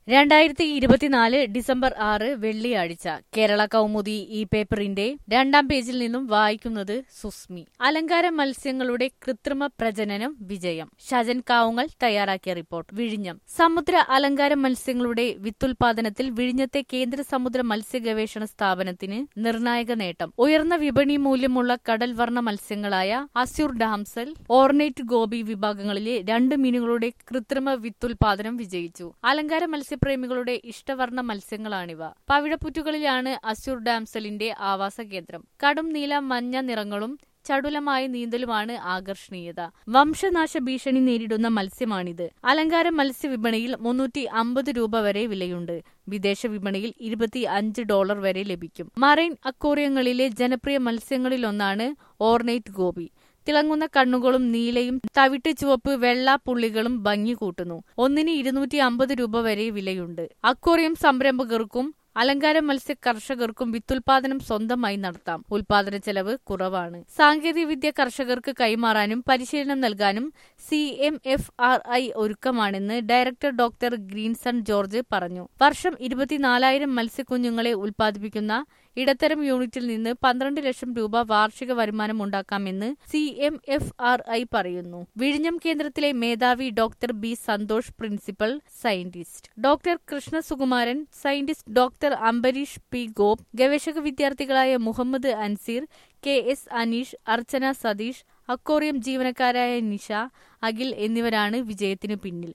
രണ്ടായിരത്തി ഇരുപത്തിനാല് ഡിസംബർ ആറ് വെള്ളിയാഴ്ച കേരള കൗമുദി ഈ പേപ്പറിന്റെ രണ്ടാം പേജിൽ നിന്നും വായിക്കുന്നത് സുസ്മി അലങ്കാര മത്സ്യങ്ങളുടെ കൃത്രിമ പ്രജനനം വിജയം ഷജൻ കാവുങ്ങൽ തയ്യാറാക്കിയ റിപ്പോർട്ട് വിഴിഞ്ഞം സമുദ്ര അലങ്കാര മത്സ്യങ്ങളുടെ വിത്തുൽപാദനത്തിൽ വിഴിഞ്ഞത്തെ കേന്ദ്ര സമുദ്ര മത്സ്യ ഗവേഷണ സ്ഥാപനത്തിന് നിർണായക നേട്ടം ഉയർന്ന വിപണി മൂല്യമുള്ള കടൽ വർണ്ണ മത്സ്യങ്ങളായ അസ്യൂർ ഡാംസൽ ഓർണേറ്റ് ഗോപി വിഭാഗങ്ങളിലെ രണ്ട് മീനുകളുടെ കൃത്രിമ വിത്തുൽപാദനം വിജയിച്ചു അലങ്കാര മത്സ്യപ്രേമികളുടെ ഇഷ്ടവർണ്ണ മത്സ്യങ്ങളാണിവ പവിഴപ്പുറ്റുകളിലാണ് അസ്യൂർ ഡാംസലിന്റെ ആവാസ കേന്ദ്രം കടും നീല മഞ്ഞ നിറങ്ങളും ചടുലമായ നീന്തലുമാണ് ആകർഷണീയത വംശനാശ ഭീഷണി നേരിടുന്ന മത്സ്യമാണിത് അലങ്കാര മത്സ്യവിപണിയിൽ മുന്നൂറ്റി അമ്പത് രൂപ വരെ വിലയുണ്ട് വിദേശ വിപണിയിൽ ഇരുപത്തി അഞ്ച് ഡോളർ വരെ ലഭിക്കും മറൈൻ അക്വേറിയങ്ങളിലെ ജനപ്രിയ മത്സ്യങ്ങളിലൊന്നാണ് ഓർണേറ്റ് ഗോപി തിളങ്ങുന്ന കണ്ണുകളും നീലയും തവിട്ട് ചുവപ്പ് വെള്ള പുള്ളികളും ഭംഗി കൂട്ടുന്നു ഒന്നിന് ഇരുന്നൂറ്റി അമ്പത് രൂപ വരെ വിലയുണ്ട് അക്വേറിയം സംരംഭകർക്കും അലങ്കാര മത്സ്യ കർഷകർക്കും വിത്തുൽപാദനം സ്വന്തമായി നടത്താം ഉൽപാദന ചെലവ് കുറവാണ് സാങ്കേതികവിദ്യ കർഷകർക്ക് കൈമാറാനും പരിശീലനം നൽകാനും C M F R I ഒരുക്കമാണെന്ന് ഡയറക്ടർ ഡോക്ടർ ഗ്രീൻസൺ ജോർജ് പറഞ്ഞു വർഷം ഇരുപത്തിനാലായിരം മത്സ്യക്കുഞ്ഞുങ്ങളെ ഉൽപ്പാദിപ്പിക്കുന്ന ഇടത്തരം യൂണിറ്റിൽ നിന്ന് പന്ത്രണ്ട് ലക്ഷം രൂപ വാർഷിക വരുമാനം ഉണ്ടാക്കാമെന്ന് C M F R I പറയുന്നു വിഴിഞ്ഞം കേന്ദ്രത്തിലെ മേധാവി doctor B Santhosh principal scientist doctor Krishna Sukumaran scientist doctor Ambarish P Gop ഗവേഷക വിദ്യാർത്ഥികളായ Muhammad Anseer K S Aneesh Archana Satheesh aquarium ജീവനക്കാരായ നിഷ അഖിൽ എന്നിവരാണ് വിജയത്തിനു പിന്നിൽ